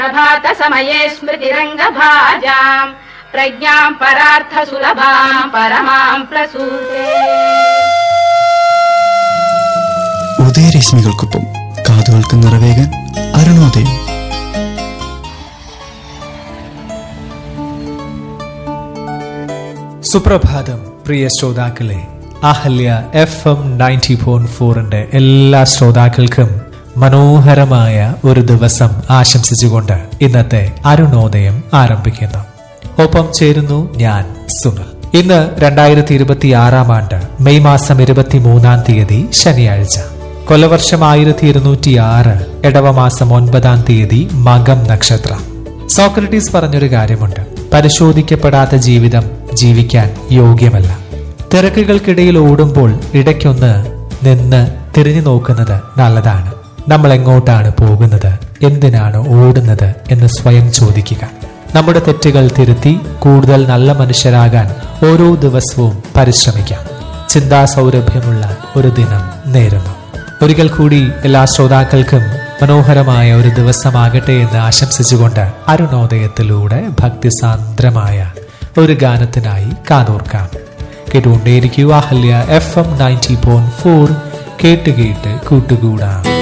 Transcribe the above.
प्रभातसमये स्मृतिरङ्गभाजाम् प्रज्ञाम् परार्थसुलभाम् परमाम् प्रसूते ഉദയരശ്മികൾക്കൊപ്പം കാതുകൾക്ക് നിറവേകാൻ അരുണോദയം സുപ്രഭാതം പ്രിയ ശ്രോതാക്കളെ Ahalya F M ninety point ഫോറിന്റെ എല്ലാ ശ്രോതാക്കൾക്കും മനോഹരമായ ഒരു ദിവസം ആശംസിച്ചുകൊണ്ട് ഇന്നത്തെ അരുണോദയം ആരംഭിക്കുന്നു ഒപ്പം ചേരുന്നു ഞാൻ സുനിൽ ഇന്ന് രണ്ടായിരത്തി ഇരുപത്തി ആറാം ആണ്ട് മെയ് മാസം ഇരുപത്തി മൂന്നാം തീയതി ശനിയാഴ്ച കൊലവർഷം ആയിരത്തി ഇരുന്നൂറ്റി ആറ് ഇടവമാസം ഒൻപതാം തീയതി മകം നക്ഷത്രം സോക്രട്ടീസ് പറഞ്ഞൊരു കാര്യമുണ്ട് പരിശോധിക്കപ്പെടാത്ത ജീവിതം ജീവിക്കാൻ യോഗ്യമല്ല തിരക്കുകൾക്കിടയിൽ ഓടുമ്പോൾ ഇടയ്ക്കൊന്ന് നിന്ന് തിരിഞ്ഞു നോക്കുന്നത് നല്ലതാണ് നമ്മൾ എങ്ങോട്ടാണ് പോകുന്നത് എന്തിനാണ് ഓടുന്നത് എന്ന് സ്വയം ചോദിക്കുക നമ്മുടെ തെറ്റുകൾ തിരുത്തി കൂടുതൽ നല്ല മനുഷ്യരാകാൻ ഓരോ ദിവസവും പരിശ്രമിക്കാം ചിന്താസൗരഭ്യമുള്ള ഒരു ദിനം നേരുന്നു ഒരിക്കൽ കൂടി എല്ലാ ശ്രോതാക്കൾക്കും മനോഹരമായ ഒരു ദിവസമാകട്ടെ എന്ന് ആശംസിച്ചുകൊണ്ട് അരുണോദയത്തിലൂടെ ഭക്തിസാന്ദ്രമായ ഒരു ഗാനത്തിനായി കാതോർക്കാം കേട്ടുകൊണ്ടേയിരിക്കുക Ahalya F M ninety point four കേട്ട് കേട്ട് കൂട്ടുകൂടാം